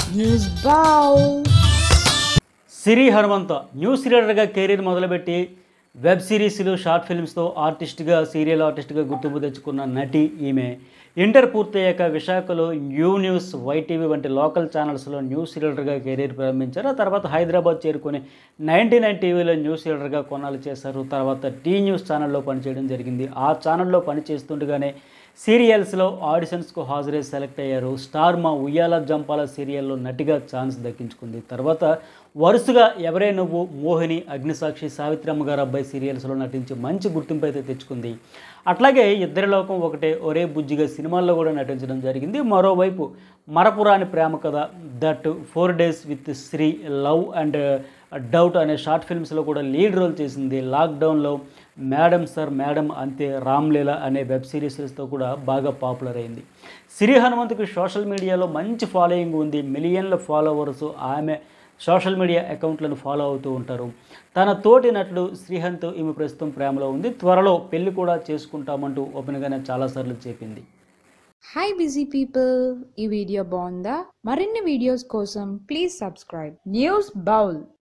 News Bow. Siri Hanumantha news రీడర్గా career మొదలుపెట్టి web సిరీస్లు షార్ట్ ఫిల్మ్స్తో ఆర్టిస్ట్గా సీరియల్ ఆర్టిస్ట్గా గుర్తింపు తెచ్చుకున్న నటి ఈమె ఇంటర్ పూర్తయ్యాక విశాఖలో న్యూ న్యూస్ వైటీవీ వంటి లోకల్ ఛానల్స్లో న్యూస్ రీడర్గా కెరీర్ ప్రారంభించారు ఆ తర్వాత హైదరాబాద్ చేరుకొని నైంటీ నైన్ టీవీలో న్యూస్ రీడర్గా కొన్నాళ్ళు చేశారు తర్వాత టీ న్యూస్ ఛానల్లో పనిచేయడం జరిగింది ఆ ఛానల్లో పనిచేస్తుండగానే సీరియల్స్లో ఆడిషన్స్కు హాజరై సెలెక్ట్ అయ్యారు స్టార్ మా ఉయ్యాల జంపాల సీరియల్లో నటిగా ఛాన్స్ దక్కించుకుంది తర్వాత వరుసగా ఎవరే నువ్వు మోహిని అగ్నిసాక్షి సావిత్రమ్మ గారు అబ్బాయి సీరియల్స్లో నటించి మంచి గుర్తింపు అయితే తెచ్చుకుంది అట్లాగే ఇద్దరి లోకం ఒకటే ఒరే బుజ్జిగా సినిమాల్లో కూడా నటించడం జరిగింది మరోవైపు మరపురాని ప్రేమ కథ that four days with Sri love and doubt అనే షార్ట్ ఫిల్మ్స్లో కూడా లీడ్ రోల్ చేసింది లాక్డౌన్లో మేడం సార్ మేడం అంతే రామ్లీల అనే వెబ్ సిరీస్తో కూడా బాగా పాపులర్ అయింది సిరి హనుమంతుకి సోషల్ మీడియాలో మంచి ఫాలోయింగ్ ఉంది మిలియన్ల ఫాలోవర్స్ ఆమె సోషల్ మీడియా అకౌంట్లను ఫాలో అవుతూ ఉంటారు తన తోటి నటుడు శ్రీహంత్ ఈమె ప్రస్తుతం ప్రేమలో ఉంది త్వరలో పెళ్లి కూడా చేసుకుంటామంటూ ఓపెన్గానే చాలాసార్లు చెప్పింది హాయ్ బిజీ పీపుల్ ఈ వీడియో బాగుందా మరిన్ని వీడియోస్ కోసం ప్లీజ్ సబ్స్క్రైబ్ న్యూస్ బౌల్